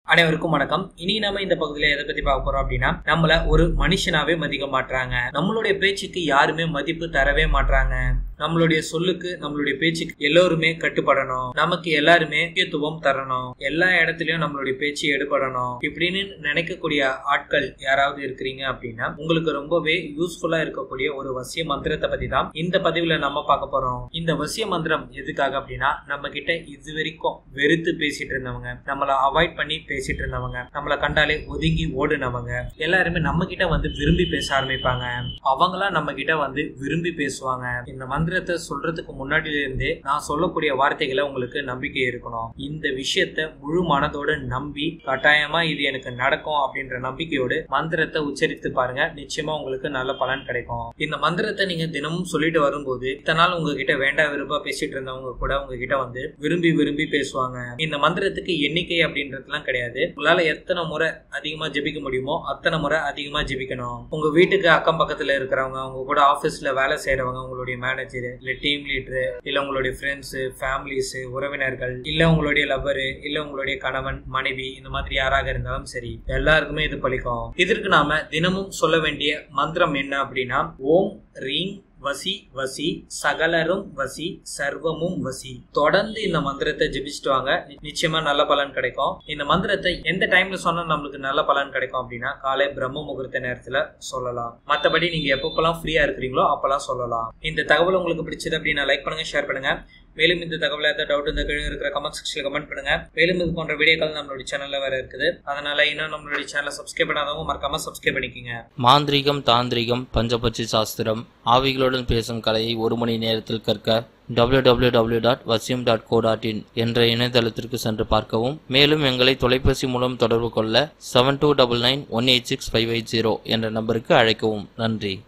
அனைவருக்கும் வணக்கம் இனி நம்ம இந்த பகுதியில எதை பத்தி பார்க்க போறோம் அப்படின்னா நம்மள ஒரு மனுஷனாவே மதிக்க மாட்றாங்க நம்மளுடைய பேச்சுக்கு யாருமே மதிப்பு தரவே மாட்றாங்க நம்மளுடைய சொல்லுக்கு நம்மளுடைய பேச்சுக்கு எல்லோருமே கட்டுப்படணும் நமக்கு எல்லாருமே முக்கியத்துவம் தரணும் எல்லா இடத்துலயும் நம்மளுடைய பேச்சு எடுபடணும் இப்படின்னு நினைக்கக்கூடிய ஆட்கள் யாராவது இருக்கிறீங்க அப்படின்னா உங்களுக்கு ரொம்பவே யூஸ்ஃபுல்லா இருக்கக்கூடிய ஒரு வசிய மந்திரத்தை பத்தி தான் இந்த பதிவுல நம்ம பார்க்க போறோம் இந்த வசிய மந்திரம் எதுக்காக அப்படின்னா நம்ம கிட்ட இது வரைக்கும் வெறுத்து பேசிட்டு இருந்தவங்க நம்மள அவாய்ட் பண்ணி பேசிட்டு இருந்தவங்க நம்மள கண்டாலே ஒதுங்கி ஓடுனவங்க எல்லாருமே நம்ம கிட்ட வந்து விரும்பி பேச ஆரம்பிப்பாங்க அவங்களா நம்ம கிட்ட வந்து விரும்பி பேசுவாங்க இந்த மந்திரத்தை சொல்றதுக்கு முன்னாடில இருந்தே நான் சொல்லக்கூடிய வார்த்தைகளை உங்களுக்கு நம்பிக்கை இருக்கணும் இந்த விஷயத்த முழு மனதோட நம்பி கட்டாயமா இது எனக்கு நடக்கும் அப்படின்ற நம்பிக்கையோடு மந்திரத்தை உச்சரித்து பாருங்க நிச்சயமா உங்களுக்கு நல்ல பலன் கிடைக்கும் இந்த மந்திரத்தை நீங்க தினமும் சொல்லிட்டு வரும்போது இத்தனை நாள் உங்ககிட்ட வேண்டா விரும்பா பேசிட்டு இருந்தவங்க கூட உங்ககிட்ட வந்து விரும்பி விரும்பி பேசுவாங்க இந்த மந்திரத்துக்கு எண்ணிக்கை அப்படின்றதுலாம் கிடையாது உங்களால எத்தனை முறை அதிகமா ஜெபிக்க முடியுமோ அத்தனை முறை அதிகமா ஜெபிக்கணும் உங்க வீட்டுக்கு அக்கம் பக்கத்துல இருக்கிறவங்க உங்க கூட ஆபீஸ்ல வேலை செய்யறவங்க உங்களுடைய மேனேஜர் இல்ல டீம் லீடரு இல்ல உங்களுடைய ஃப்ரெண்ட்ஸ் ஃபேமிலிஸ் உறவினர்கள் இல்ல உங்களுடைய லவ்வரு இல்ல உங்களுடைய கணவன் மனைவி இந்த மாதிரி யாராக இருந்தாலும் சரி எல்லாருக்குமே இது பலிக்கும் இதற்கு நாம தினமும் சொல்ல வேண்டிய மந்திரம் என்ன அப்படின்னா ஓம் ரீங் வசி வசி சகலரும் வசி சர்வமும் வசி தொடர்ந்து இந்த மந்திரத்தை ஜெபிச்சுட்டு வாங்க நிச்சயமா நல்ல பலன் கிடைக்கும் இந்த மந்திரத்தை எந்த டைம்ல சொன்னா நம்மளுக்கு நல்ல பலன் கிடைக்கும் அப்படின்னா காலை பிரம்ம முகூர்த்த நேரத்துல சொல்லலாம் மத்தபடி நீங்க எப்பப்பெல்லாம் ஃப்ரீயா இருக்கிறீங்களோ அப்பெல்லாம் சொல்லலாம் இந்த தகவல் உங்களுக்கு பிடிச்சது அப்படின்னா லைக் பண்ணுங்க ஷேர் பண்ணுங்க மேலும் இந்த தகவல் ஏதாவது டவுட் இந்த கீழே இருக்கிற கமெண்ட் செக்ஷன்ல கமெண்ட் பண்ணுங்க மேலும் இது போன்ற வீடியோக்கள் நம்மளுடைய சேனல்ல வேற இருக்குது அதனால இன்னும் நம்மளுடைய சேனலை சப்ஸ்கிரைப் பண்ணாதவங்க மறக்காம சப்ஸ்கிரைப் பண்ணிக்கோங்க மாந்திரீகம் தாந்திரிகம் பஞ்சபட்சி சாஸ்திரம் ஆவிகளுடன் பேசும் கலையை ஒரு மணி நேரத்தில் கற்க www.vasyum.co.in டாட் வசியம் டாட் கோ டாட் இன் என்ற இணையதளத்திற்கு சென்று பார்க்கவும் மேலும் எங்களை தொலைபேசி மூலம் தொடர்பு கொள்ள seven two double nine one eight six five eight zero என்ற நம்பருக்கு அழைக்கவும் நன்றி